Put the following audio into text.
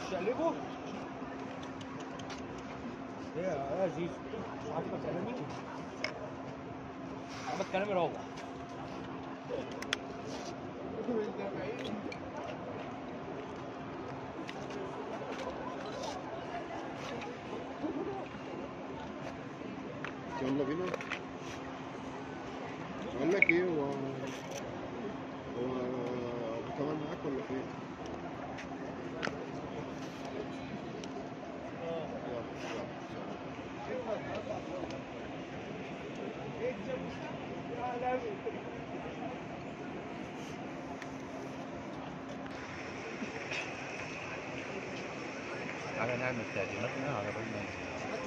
تشقلبه ايه يا زيزو مش عاجبك كلامي عاجبك كلامي روح يلا بينا بقول لك ايه هو هو ابو كمال معاك ولا فين؟ يلا يلا تعالى نعمل تعليماتنا على الرجل